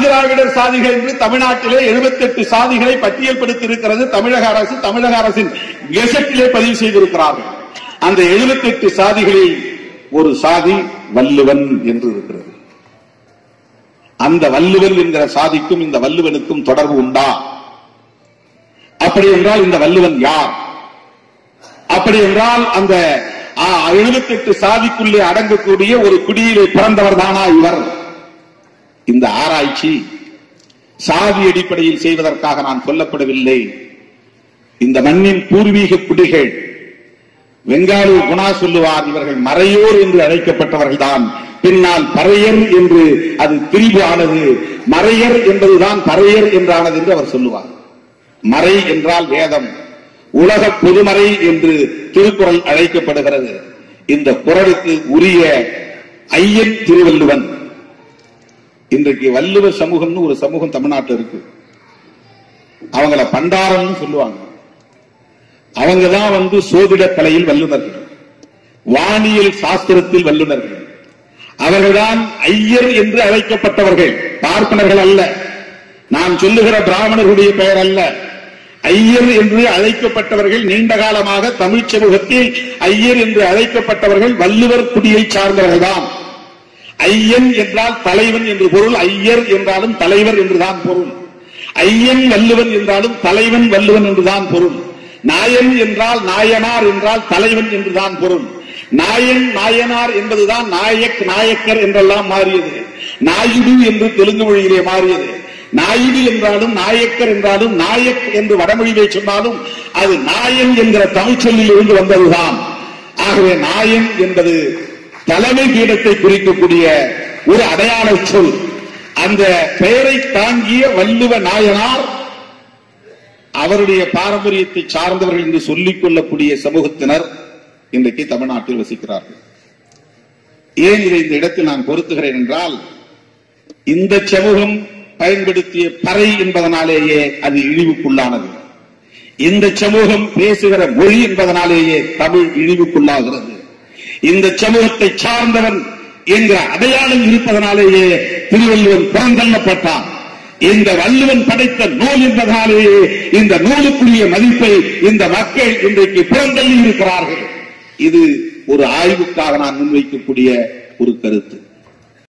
ஆதிதிராவிடர் சாதிகள் என்று தமிழ்நாட்டிலே 78 சாதிகளை பட்டியல்படுத்தி இருக்கிறது தமிழக அரசு தமிழக அரசின் கெசட்டிலே பதிவு செய்திருக்கிறார்கள் அந்த 78 சாதிகளில் ஒரு சாதி வள்ளுவன் என்று இருக்கிறது அந்த வள்ளுவன் என்கிற சாதிக்கும் இந்த வள்ளுவனுக்கும் தொடர்பு உண்டா அப்படி என்றால் இந்த வள்ளுவன் யார் அப்படி என்றால் அந்த எழுபத்தி எட்டு சாதிக்குள்ளே அடங்கக்கூடிய ஒரு குடியிலே பிறந்தவர் தானா இவர் இந்த ஆராய்ச்சி சாதி அடிப்படையில் செய்வதற்காக நான் சொல்லப்படவில்லை இந்த மண்ணின் பூர்வீக குடிகள் வெங்காளூர் குணா சொல்லுவார் இவர்கள் மறையோர் என்று அழைக்கப்பட்டவர்கள் தான் பின்னால் பறையர் என்று அது பிரிவு ஆனது மறையர் என்பதுதான் பறையர் என்றானது என்று அவர் சொல்லுவார் மறை என்றால் வேதம் உலக பொதுமறை என்று திருக்குறள் அழைக்கப்படுகிறது இந்த குரலுக்கு உரிய ஐயன் திருவள்ளுவன் இன்றைக்கு வள்ளுவ சமூகம்னு ஒரு சமூகம் தமிழ்நாட்டில் இருக்கு அவங்கள பண்டாரம்னு சொல்லுவாங்க அவங்க தான் வந்து சோதிட கலையில் வல்லுநர்கள் வானியல் சாஸ்திரத்தில் வல்லுநர்கள் அவர்கள்தான் ஐயர் என்று அழைக்கப்பட்டவர்கள் பார்ப்பனர்கள் அல்ல நான் சொல்லுகிற பிராமணர்களுடைய பெயர் அல்ல ஐயர் என்று அழைக்கப்பட்டவர்கள் நீண்ட காலமாக தமிழ் சமூகத்தில் ஐயர் என்று அழைக்கப்பட்டவர்கள் வள்ளுவர் குடியை சார்ந்தவர்கள் தான் ஐயன் என்றால் தலைவன் என்று பொருள் ஐயர் என்றாலும் தலைவர் என்றுதான் பொருள் ஐயன் வள்ளுவன் என்றாலும் தலைவன் வள்ளுவன் என்றுதான் பொருள் நாயன் என்றால் நாயனார் என்றால் தலைவன் என்றுதான் பொருள் நாயன் நாயனார் என்பதுதான் நாயக் நாயக்கர் என்றெல்லாம் மாறியது நாயுடு என்று தெலுங்கு மொழியிலே மாறியது நாயுடு என்றாலும் நாயக்கர் என்றாலும் நாயக் என்று வடமொழியிலே சொன்னாலும் அது நாயன் என்கிற தமிழ் சொல்லில் இருந்து வந்ததுதான் ஆகவே நாயன் என்பது தலைமை பீடத்தை குறிக்கக்கூடிய ஒரு அடையாள சொல் அந்த பெயரை தாங்கிய வள்ளுவ நாயனார் அவருடைய பாரம்பரியத்தை சார்ந்தவர்கள் என்று சொல்லிக் கொள்ளக்கூடிய சமூகத்தினர் இன்றைக்கு தமிழ்நாட்டில் வசிக்கிறார்கள் ஏன் இதை இந்த இடத்தில் நான் பொருத்துகிறேன் என்றால் இந்த சமூகம் பயன்படுத்திய பறை என்பதனாலேயே அது இழிவுக்குள்ளானது இந்த சமூகம் பேசுகிற மொழி என்பதனாலேயே தமிழ் இழிவுக்குள்ளாகிறது இந்த சமூகத்தை சார்ந்தவன் என்ற அடையாளம் இருப்பதனாலேயே திருவள்ளுவன் புறந்தள்ளப்பட்டான் இந்த வள்ளுவன் படைத்த நூல் என்பதனாலேயே இந்த நூலுக்குரிய மதிப்பை இந்த மக்கள் இன்றைக்கு புறந்தள்ளி இருக்கிறார்கள் இது ஒரு ஆய்வுக்காக நான் முன்வைக்கக்கூடிய ஒரு கருத்து